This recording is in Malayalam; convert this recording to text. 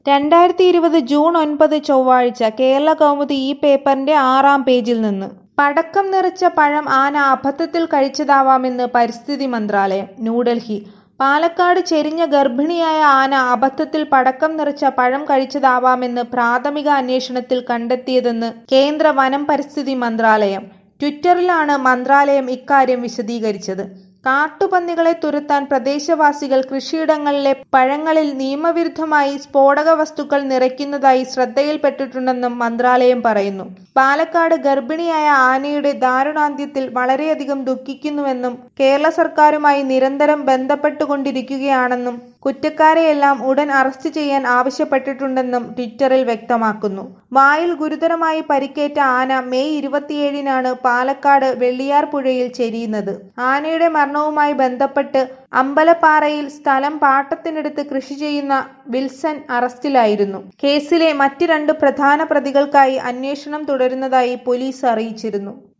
രണ്ടായിരത്തി ഇരുപത് ജൂൺ ഒൻപത് ചൊവ്വാഴ്ച കേരള കൗമുദി ഈ പേപ്പറിന്റെ ആറാം പേജിൽ നിന്ന് പടക്കം നിറച്ച പഴം ആന അബദ്ധത്തിൽ കഴിച്ചതാവാമെന്ന് പരിസ്ഥിതി മന്ത്രാലയം ന്യൂഡൽഹി പാലക്കാട് ചെരിഞ്ഞ ഗർഭിണിയായ ആന അബദ്ധത്തിൽ പടക്കം നിറച്ച പഴം കഴിച്ചതാവാമെന്ന് പ്രാഥമിക അന്വേഷണത്തിൽ കണ്ടെത്തിയതെന്ന് കേന്ദ്ര വനം പരിസ്ഥിതി മന്ത്രാലയം ട്വിറ്ററിലാണ് മന്ത്രാലയം ഇക്കാര്യം വിശദീകരിച്ചത് കാട്ടുപന്നികളെ തുരത്താൻ പ്രദേശവാസികൾ കൃഷിയിടങ്ങളിലെ പഴങ്ങളിൽ നിയമവിരുദ്ധമായി സ്ഫോടക വസ്തുക്കൾ നിറയ്ക്കുന്നതായി ശ്രദ്ധയിൽപ്പെട്ടിട്ടുണ്ടെന്നും മന്ത്രാലയം പറയുന്നു പാലക്കാട് ഗർഭിണിയായ ആനയുടെ ദാരുണാന്ത്യത്തിൽ വളരെയധികം ദുഃഖിക്കുന്നുവെന്നും കേരള സർക്കാരുമായി നിരന്തരം ബന്ധപ്പെട്ടുകൊണ്ടിരിക്കുകയാണെന്നും കുറ്റക്കാരെയെല്ലാം ഉടൻ അറസ്റ്റ് ചെയ്യാൻ ആവശ്യപ്പെട്ടിട്ടുണ്ടെന്നും ട്വിറ്ററിൽ വ്യക്തമാക്കുന്നു വായിൽ ഗുരുതരമായി പരിക്കേറ്റ ആന മെയ് ഇരുപത്തിയേഴിനാണ് പാലക്കാട് വെള്ളിയാർ പുഴയിൽ ചെരിയുന്നത് ആനയുടെ മരണവുമായി ബന്ധപ്പെട്ട് അമ്പലപ്പാറയിൽ സ്ഥലം പാട്ടത്തിനെടുത്ത് കൃഷി ചെയ്യുന്ന വിൽസൺ അറസ്റ്റിലായിരുന്നു കേസിലെ മറ്റ് രണ്ട് പ്രധാന പ്രതികൾക്കായി അന്വേഷണം തുടരുന്നതായി പോലീസ് അറിയിച്ചിരുന്നു